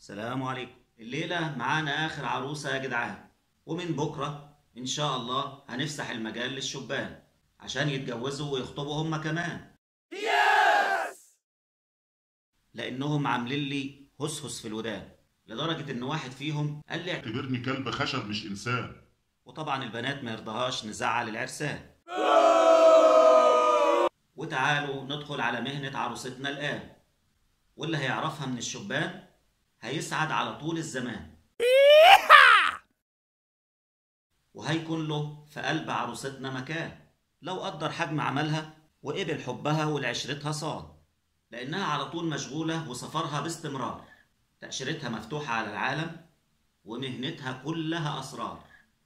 سلام عليكم الليلة معانا آخر عروسة يا جدعان ومن بكرة إن شاء الله هنفسح المجال للشبان عشان يتجوزوا ويخطبوا هما كمان لأنهم عاملين لي هسهس في الودان لدرجة إن واحد فيهم قال لي اعتبرني كلب خشب مش انسان وطبعا البنات ما يرضاهاش نزعل العرسان وتعالوا ندخل على مهنة عروستنا الآن واللي هيعرفها من الشبان هيسعد على طول الزمان وهيكون له في قلب عروستنا مكان لو قدر حجم عملها وقبل حبها ولعشرتها صاد لأنها على طول مشغولة وسفرها باستمرار تأشيرتها مفتوحة على العالم ومهنتها كلها أسرار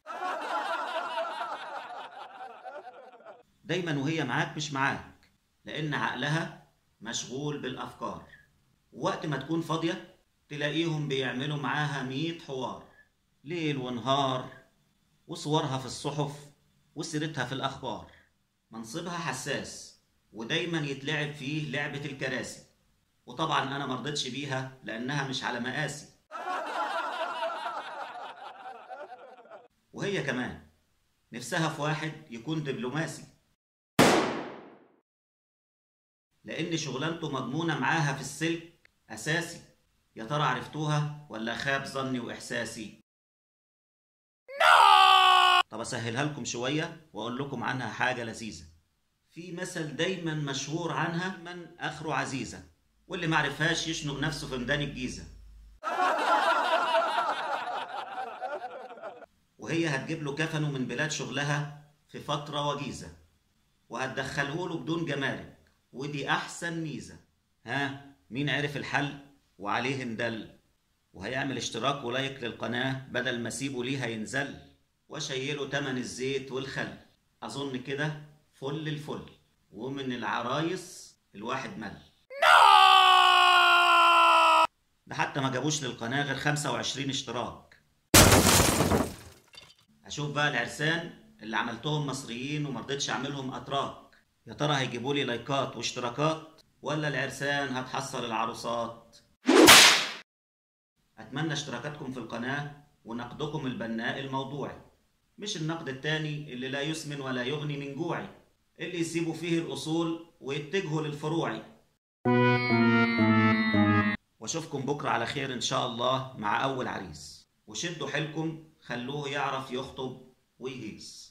دايما وهي معاك مش معاك لأن عقلها مشغول بالأفكار وقت ما تكون فاضية تلاقيهم بيعملوا معاها ميت حوار ليل ونهار وصورها في الصحف وسيرتها في الأخبار منصبها حساس ودايما يتلعب فيه لعبة الكراسي وطبعا أنا مرضتش بيها لأنها مش على مقاسي وهي كمان نفسها في واحد يكون دبلوماسي لأن شغلانته مضمونة معاها في السلك أساسي يا ترى عرفتوها ولا خاب ظني وإحساسي طب أسهلها لكم شوية وأقول لكم عنها حاجة لذيذة في مثل دايما مشهور عنها من آخره عزيزة واللي معرفهاش يشنق نفسه في ميدان الجيزة وهي هتجيب له كفنه من بلاد شغلها في فترة وجيزة وهتدخله له بدون جمارك ودي أحسن ميزة ها مين عرف الحل وعليه ندل وهيعمل اشتراك ولايك للقناة بدل ما اسيبه ليها ينزل واشيله تمن الزيت والخل أظن كده فل الفل ومن العرايس الواحد مل ده حتى ما جابوش للقناة غير 25 اشتراك أشوف بقى العرسان اللي عملتهم مصريين ومرضتش أعملهم أتراك يا ترى هيجيبوا لي لايكات واشتراكات ولا العرسان هتحصل العروسات أتمنى اشتراكاتكم في القناة ونقدكم البناء الموضوعي مش النقد التاني اللي لا يسمن ولا يغني من جوعي اللي يسيبوا فيه الأصول ويتجهوا للفروع واشوفكم بكرة على خير إن شاء الله مع أول عريس وشدوا حيلكم خلوه يعرف يخطب ويهيس